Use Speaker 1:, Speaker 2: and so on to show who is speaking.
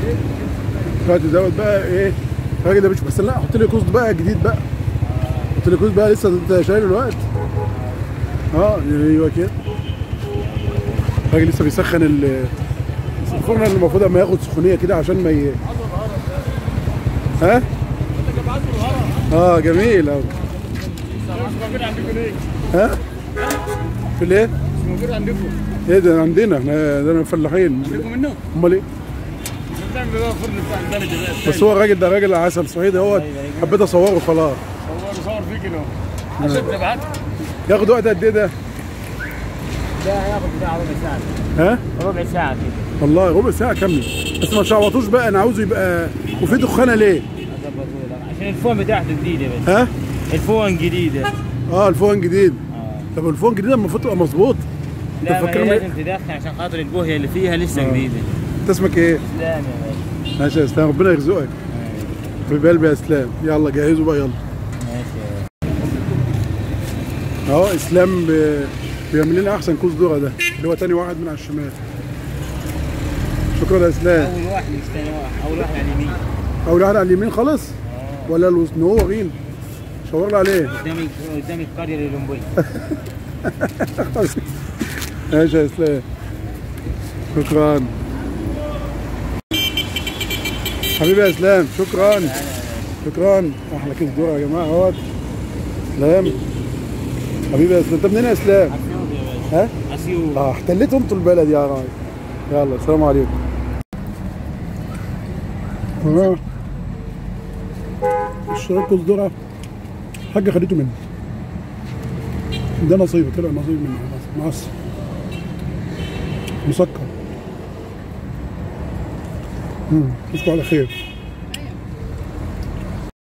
Speaker 1: دلوقتي دوت بقى ايه الراجل ده مش بس لا حط لي كوست بقى جديد بقى حط لي كوست بقى لسه انت شايله الوقت اه ايوه كده الراجل لسه بيسخن ال الفرن اللي المفروض اما ياخد سخونيه كده عشان ما ي... ها اه جميل قوي
Speaker 2: موجود عندكم ليه؟
Speaker 1: ها في الايه
Speaker 2: مش موجود عندكم
Speaker 1: ايه ده عندنا احنا ده فلاحين
Speaker 2: عندكم منه؟
Speaker 1: امال ايه
Speaker 2: بنعمل بقى فرن بتاع البلد ده
Speaker 1: بس هو الراجل ده راجل عسل صعيدي هو حبيت اصوره خلاص
Speaker 2: هو صور فيك كده عشان تبعت
Speaker 1: ياخد وقت قد ايه ده
Speaker 3: ده هياخد بتاع ربع ساعة
Speaker 1: ها
Speaker 3: ربع ساعة كده
Speaker 1: والله ربع ساعه كامله بس ما شعوطوش بقى انا عاوزه يبقى وفي دخانه ليه
Speaker 3: اظبطه لك عشان الفون بتاعته جديدة بس
Speaker 1: ها
Speaker 3: الفون جديدة
Speaker 1: اه الفون جديد
Speaker 3: اه
Speaker 1: طب الفون جديد المفروض تبقى مظبوط
Speaker 3: لا ما هي
Speaker 1: فاكرني-
Speaker 3: لازم تدخن عشان خاطر البوهية اللي فيها لسه
Speaker 1: آه.
Speaker 3: جديدة
Speaker 1: انت اسمك ايه
Speaker 3: اسلام يا باشا
Speaker 1: ماشي يا اسلام ربنا يرزقك في قلبي يا اسلام يلا جهزوا بقى يلا
Speaker 3: ماشي
Speaker 1: اهو اسلام ب- بيعمل لنا احسن كوز ذره ده اللي هو تاني واحد من على الشمال شكرا يا اسلام
Speaker 3: اول واحد مش ثاني واحد اول واحد على اليمين
Speaker 1: اول واحد على اليمين خالص ولا الوسط هو غين شاور لي عليه
Speaker 3: قدامي قدامي القرية الاولمبية
Speaker 1: ماشي يا اسلام شكرا حبيبي يا اسلام شكرا شكرا احلى كيس ذره يا جماعه اهوت اسلام حبيبي يا اسلام انت منين يا اسلام؟
Speaker 3: اسيوط يا باشا
Speaker 1: ها؟
Speaker 3: اسيوط
Speaker 1: اه احتليت انتوا البلد يا راجل يلا السلام عليكم اه اشتراك كوز ذره حاجه خدته مني ده نصيبي طلع نصيب مني معصب مسكر امم تصبحوا على خير